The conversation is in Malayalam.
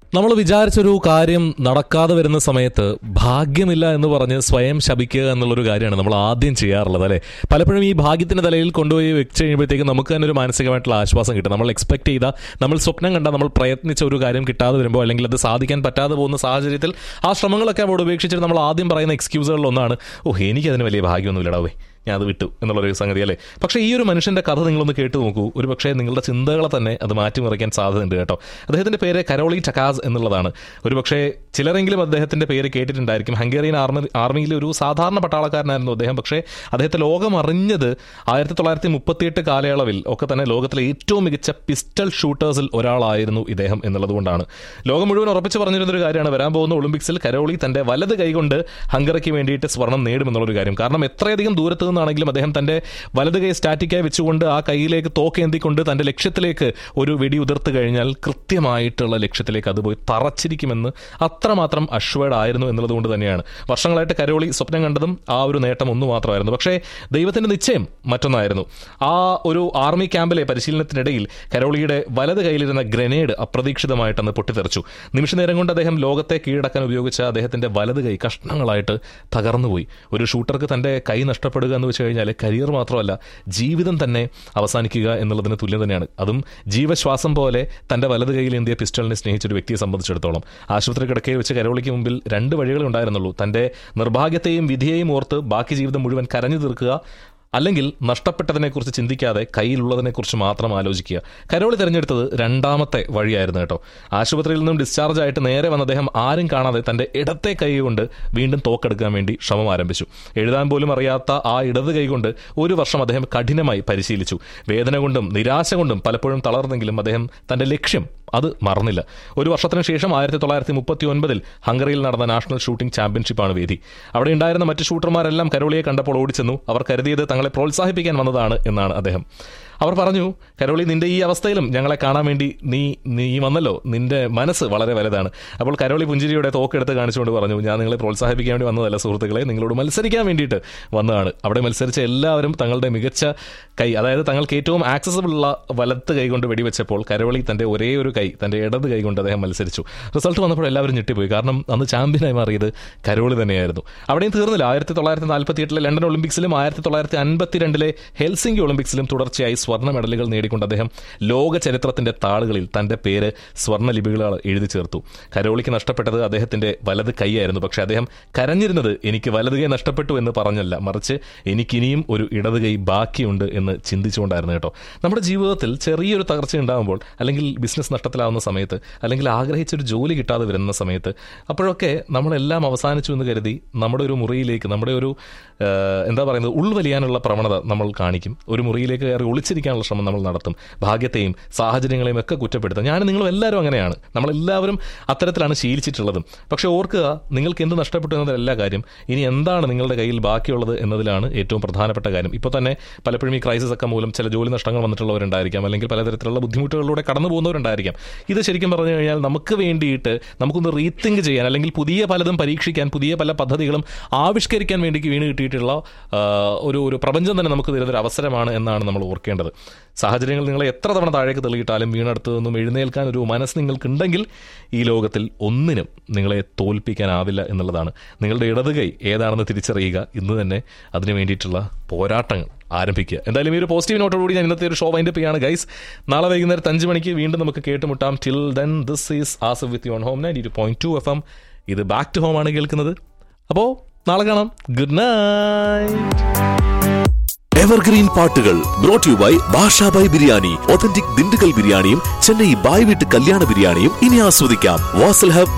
നമ്മൾ വിചാരിച്ചൊരു കാര്യം നടക്കാതെ വരുന്ന സമയത്ത് ഭാഗ്യമില്ല എന്ന് പറഞ്ഞ് സ്വയം ശപിക്കുക എന്നുള്ളൊരു കാര്യമാണ് നമ്മൾ ആദ്യം ചെയ്യാറുള്ളത് അല്ലേ പലപ്പോഴും ഈ ഭാഗ്യത്തിന്റെ തലയിൽ കൊണ്ടുപോയി വെച്ച് കഴിയുമ്പോഴത്തേക്കും നമുക്ക് തന്നെ ഒരു മാനസികമായിട്ടുള്ള ആശ്വാസം കിട്ടും നമ്മൾ എക്സ്പെക്ട് ചെയ്ത നമ്മൾ സ്വപ്നം കണ്ട നമ്മൾ പ്രയത്നിച്ച ഒരു കാര്യം കിട്ടാതെ വരുമ്പോൾ അല്ലെങ്കിൽ അത് സാധിക്കാൻ പറ്റാതെ പോകുന്ന സാഹചര്യത്തിൽ ആ ശ്രമങ്ങളൊക്കെ അവിടെ ഉപേക്ഷിച്ചിട്ട് നമ്മൾ ആദ്യം പറയുന്ന എക്സ്ക്യൂസുകളിൽ ഒന്നാണ് ഓ എനിക്കതിന് വലിയ ഭാഗ്യമൊന്നുമില്ലടാവേ ഞാൻ അത് വിട്ടു എന്നുള്ളൊരു സംഗതി അല്ലേ പക്ഷേ ഈ ഒരു മനുഷ്യന്റെ കഥ നിങ്ങളൊന്ന് കേട്ട് നോക്കൂ ഒരു പക്ഷേ നിങ്ങളുടെ ചിന്തകളെ തന്നെ അത് മാറ്റിമറിക്കാൻ സാധ്യതയുണ്ട് കേട്ടോ അദ്ദേഹത്തിന്റെ പേര് കരോളി ടക്കാസ് എന്നുള്ളതാണ് ഒരു പക്ഷേ ചിലരെങ്കിലും അദ്ദേഹത്തിന്റെ പേര് കേട്ടിട്ടുണ്ടായിരിക്കും ഹംഗേറിയൻ ആർമി ആർമിയിലെ ഒരു സാധാരണ പട്ടാളക്കാരനായിരുന്നു അദ്ദേഹം പക്ഷേ അദ്ദേഹത്തെ ലോകം അറിഞ്ഞത് ആയിരത്തി തൊള്ളായിരത്തി മുപ്പത്തിയെട്ട് കാലയളവിൽ ഒക്കെ തന്നെ ലോകത്തിലെ ഏറ്റവും മികച്ച പിസ്റ്റൾ ഷൂട്ടേഴ്സിൽ ഒരാളായിരുന്നു ഇദ്ദേഹം എന്നുള്ളതുകൊണ്ടാണ് ലോകം മുഴുവൻ ഉറപ്പിച്ച് പറഞ്ഞിരുന്ന ഒരു കാര്യമാണ് വരാൻ പോകുന്ന ഒളിമ്പിക്സിൽ കരോളി തന്റെ വലത് കൈകൊണ്ട് ഹംഗറിക്ക് വേണ്ടിയിട്ട് സ്വർണം നേടുമെന്നുള്ളൊരു കാര്യം കാരണം എത്രയധികം ദൂരത്ത് നിന്നാണെങ്കിലും അദ്ദേഹം തന്റെ വലത് കൈ സ്റ്റാറ്റിക്കായി വെച്ചുകൊണ്ട് ആ കൈയിലേക്ക് തോക്കേന്തിക്കൊണ്ട് തന്റെ ലക്ഷ്യത്തിലേക്ക് ഒരു വെടി ഉതിർത്ത് കഴിഞ്ഞാൽ കൃത്യമായിട്ടുള്ള ലക്ഷ്യത്തിലേക്ക് അത് പോയി തറച്ചിരിക്കുമെന്ന് അത്രമാത്രം അഷ്വേഡ് ആയിരുന്നു എന്നുള്ളത് കൊണ്ട് തന്നെയാണ് വർഷങ്ങളായിട്ട് കരോളി സ്വപ്നം കണ്ടതും ആ ഒരു നേട്ടം ഒന്നു മാത്രമായിരുന്നു പക്ഷേ ദൈവത്തിന്റെ നിശ്ചയം മറ്റൊന്നായിരുന്നു ആ ഒരു ആർമി ക്യാമ്പിലെ പരിശീലനത്തിനിടയിൽ കരോളിയുടെ വലത് കയ്യിലിരുന്ന ഗ്രനേഡ് അപ്രതീക്ഷിതമായിട്ടന്ന് പൊട്ടിത്തെറിച്ചു നിമിഷനേരം കൊണ്ട് അദ്ദേഹം ലോകത്തെ കീഴടക്കാൻ ഉപയോഗിച്ച അദ്ദേഹത്തിന്റെ വലത് കൈ കഷ്ണങ്ങളായിട്ട് തകർന്നുപോയി ഒരു ഷൂട്ടർക്ക് തന്റെ കൈ നഷ്ടപ്പെടുക എന്ന് വെച്ച് കഴിഞ്ഞാൽ കരിയർ മാത്രമല്ല ജീവിതം തന്നെ അവസാനിക്കുക എന്നുള്ളതിന് തുല്യം തന്നെയാണ് അതും ജീവശ്വാസം പോലെ തന്റെ വലത് കൈയിൽ എന്തിയ പിസ്റ്റളിനെ സ്നേഹിച്ച ഒരു വ്യക്തിയെ സംബന്ധിച്ചിടത്തോളം ആശുപത്രി കിടക്കയിൽ വെച്ച് കരോളിക്ക് മുമ്പിൽ രണ്ട് വഴികളേ ഉണ്ടായിരുന്നുള്ളൂ തന്റെ നിർഭാഗ്യത്തെയും വിധിയെയും ഓർത്ത് ബാക്കി ജീവിതം മുഴുവൻ കരഞ്ഞു തീർക്കുക അല്ലെങ്കിൽ നഷ്ടപ്പെട്ടതിനെക്കുറിച്ച് ചിന്തിക്കാതെ കയ്യിലുള്ളതിനെക്കുറിച്ച് മാത്രം ആലോചിക്കുക കരോളി തിരഞ്ഞെടുത്തത് രണ്ടാമത്തെ വഴിയായിരുന്നു കേട്ടോ ആശുപത്രിയിൽ നിന്നും ഡിസ്ചാർജ് ആയിട്ട് നേരെ വന്ന അദ്ദേഹം ആരും കാണാതെ തന്റെ ഇടത്തെ കൈ കൊണ്ട് വീണ്ടും തോക്കെടുക്കാൻ വേണ്ടി ശ്രമം ആരംഭിച്ചു എഴുതാൻ പോലും അറിയാത്ത ആ ഇടത് കൈ കൊണ്ട് ഒരു വർഷം അദ്ദേഹം കഠിനമായി പരിശീലിച്ചു വേദന കൊണ്ടും നിരാശ കൊണ്ടും പലപ്പോഴും തളർന്നെങ്കിലും അദ്ദേഹം തന്റെ ലക്ഷ്യം അത് മറന്നില്ല ഒരു വർഷത്തിന് ശേഷം ആയിരത്തി തൊള്ളായിരത്തി മുപ്പത്തി ഒൻപതിൽ ഹംഗറിയിൽ നടന്ന നാഷണൽ ഷൂട്ടിംഗ് ചാമ്പ്യൻഷിപ്പാണ് വേദി അവിടെ ഉണ്ടായിരുന്ന മറ്റ് ഷൂട്ടർമാരെല്ലാം കരോളിയെ കണ്ടപ്പോൾ ഓടിച്ചെന്നു അവർ കരുതിയത് തങ്ങളെ പ്രോത്സാഹിപ്പിക്കാൻ വന്നതാണ് എന്നാണ് അദ്ദേഹം അവർ പറഞ്ഞു കരോളി നിന്റെ ഈ അവസ്ഥയിലും ഞങ്ങളെ കാണാൻ വേണ്ടി നീ നീ വന്നല്ലോ നിന്റെ മനസ്സ് വളരെ വലുതാണ് അപ്പോൾ കരോളി പുഞ്ചിരിയുടെ തോക്കെടുത്ത് കാണിച്ചുകൊണ്ട് പറഞ്ഞു ഞാൻ നിങ്ങളെ പ്രോത്സാഹിപ്പിക്കാൻ വേണ്ടി വന്നതല്ല സുഹൃത്തുക്കളെ നിങ്ങളോട് മത്സരിക്കാൻ വേണ്ടിയിട്ട് വന്നതാണ് അവിടെ മത്സരിച്ച എല്ലാവരും തങ്ങളുടെ മികച്ച കൈ അതായത് തങ്ങൾക്ക് ഏറ്റവും ആക്സസിബിൾ ഉള്ള വലത്ത് കൈ കൊണ്ട് വെടിവെച്ചപ്പോൾ കരോളി തന്റെ ഒരേ ഒരു കൈ തന്റെ ഇടത് കൈ കൊണ്ട് അദ്ദേഹം മത്സരിച്ചു റിസൾട്ട് വന്നപ്പോൾ എല്ലാവരും ഞെട്ടിപ്പോയി കാരണം അന്ന് ചാമ്പ്യനായി മാറിയത് കരോളി തന്നെയായിരുന്നു അവിടെയും തീർന്നില്ല ആയിരത്തി തൊള്ളായിരത്തി നാൽപ്പത്തി എട്ടിലെ ലണ്ടൻ ഒളിമ്പിക്സിലും ആയിരത്തി തൊള്ളായിരത്തി അൻപത്തിരണ്ടിലെ ഹെൽസിംഗി ഒളിമ്പിക്സിലും തുടർച്ചയായി സ്വർണ്ണ മെഡലുകൾ നേടിക്കൊണ്ട് അദ്ദേഹം ലോക ചരിത്രത്തിന്റെ താളുകളിൽ തന്റെ പേര് സ്വർണ്ണ ലിപികളാൽ എഴുതി ചേർത്തു കരോളിക്ക് നഷ്ടപ്പെട്ടത് അദ്ദേഹത്തിന്റെ വലത് കൈയായിരുന്നു പക്ഷെ അദ്ദേഹം കരഞ്ഞിരുന്നത് എനിക്ക് വലത് കൈ നഷ്ടപ്പെട്ടു എന്ന് പറഞ്ഞല്ല മറിച്ച് എനിക്കിനിയും ഒരു ഇടത് കൈ ബാക്കിയുണ്ട് എന്ന് ചിന്തിച്ചുകൊണ്ടായിരുന്നു കേട്ടോ നമ്മുടെ ജീവിതത്തിൽ ചെറിയൊരു തകർച്ച ഉണ്ടാകുമ്പോൾ അല്ലെങ്കിൽ ബിസിനസ് നഷ്ടത്തിലാവുന്ന സമയത്ത് അല്ലെങ്കിൽ ആഗ്രഹിച്ചൊരു ജോലി കിട്ടാതെ വരുന്ന സമയത്ത് അപ്പോഴൊക്കെ നമ്മളെല്ലാം അവസാനിച്ചു എന്ന് കരുതി നമ്മുടെ ഒരു മുറിയിലേക്ക് നമ്മുടെ ഒരു ഏഹ്, എന്താ പറയുന്നത് ഉൾവലിയാനുള്ള പ്രവണത നമ്മൾ കാണിക്കും ഒരു മുറിയിലേക്ക് കയറി ഒളിച്ചിരിക്കാനുള്ള ശ്രമം നമ്മൾ നടത്തും ഭാഗ്യത്തെയും സാഹചര്യങ്ങളെയും ഒക്കെ കുറ്റപ്പെടുത്തും ഞാനും നിങ്ങളും എല്ലാവരും അങ്ങനെയാണ് നമ്മളെല്ലാവരും അത്തരത്തിലാണ് ശീലിച്ചിട്ടുള്ളതും പക്ഷെ ഓർക്കുക നിങ്ങൾക്ക് എന്ത് നഷ്ടപ്പെട്ടു എന്നതല്ല കാര്യം ഇനി എന്താണ് നിങ്ങളുടെ കയ്യിൽ ബാക്കിയുള്ളത് എന്നതിലാണ് ഏറ്റവും പ്രധാനപ്പെട്ട കാര്യം ഇപ്പോൾ തന്നെ പലപ്പോഴും ഈ ക്രൈസിസ് ഒക്കെ മൂലം ചില ജോലി നഷ്ടങ്ങൾ വന്നിട്ടുള്ളവരുണ്ടായിരിക്കാം അല്ലെങ്കിൽ പലതരത്തിലുള്ള ബുദ്ധിമുട്ടുകളിലൂടെ കടന്നു പോകുന്നവരുണ്ടായിരിക്കാം ഇത് ശരിക്കും പറഞ്ഞു കഴിഞ്ഞാൽ നമുക്ക് വേണ്ടിയിട്ട് നമുക്കൊന്ന് റീതിങ്ക് ചെയ്യാൻ അല്ലെങ്കിൽ പുതിയ പലതും പരീക്ഷിക്കാൻ പുതിയ പല പദ്ധതികളും ആവിഷ്കരിക്കാൻ വേണ്ടി വീണ് കിട്ടിയിട്ടുള്ള ആ, ഒരു ഒരു പ്രപഞ്ചം തന്നെ നമുക്ക് തരുന്ന ഒരു അവസരമാണ് എന്നാണ് നമ്മൾ ഓർക്കേണ്ടത് സാഹചര്യങ്ങൾ നിങ്ങളെ എത്ര തവണ താഴേക്ക് തെളിയിട്ടാലും വീണടുത്ത് നിന്നും എഴുന്നേൽക്കാൻ ഒരു മനസ്സ് നിങ്ങൾക്കുണ്ടെങ്കിൽ ഈ ലോകത്തിൽ ഒന്നിനും നിങ്ങളെ തോൽപ്പിക്കാനാവില്ല എന്നുള്ളതാണ് നിങ്ങളുടെ ഇടത് കൈ ഏതാണെന്ന് തിരിച്ചറിയുക ഇന്ന് തന്നെ അതിനു വേണ്ടിയിട്ടുള്ള പോരാട്ടങ്ങൾ ആരംഭിക്കുക എന്തായാലും ഈ ഒരു പോസിറ്റീവ് നോട്ടോടുകൂടി ഞാൻ ഇന്നത്തെ ഒരു ഷോ വൈൻഡപ്പ് ചെയ്യാണ് ഗൈസ് നാളെ വൈകുന്നേരത്ത് അഞ്ച് മണിക്ക് വീണ്ടും നമുക്ക് കേട്ടുമുട്ടാം till then this is Aswith on home ninety two point two F M ഇത് ബാക്ക് ടു ഹോം ആണ് കേൾക്കുന്നത് അപ്പോൾ നാളെ കാണാം ഗുഡ് നൈറ്റ് എവർഗ്രീൻ പാട്ടുകൾ brought you by Bashabhai biryani authentic Dindigul ബിരിയാണിയും ചെന്നൈ ബായ് വീട്ട് കല്യാണ ബിരിയാണിയും ഇനി ആസ്വദിക്കാം വാസൽ ഹബ്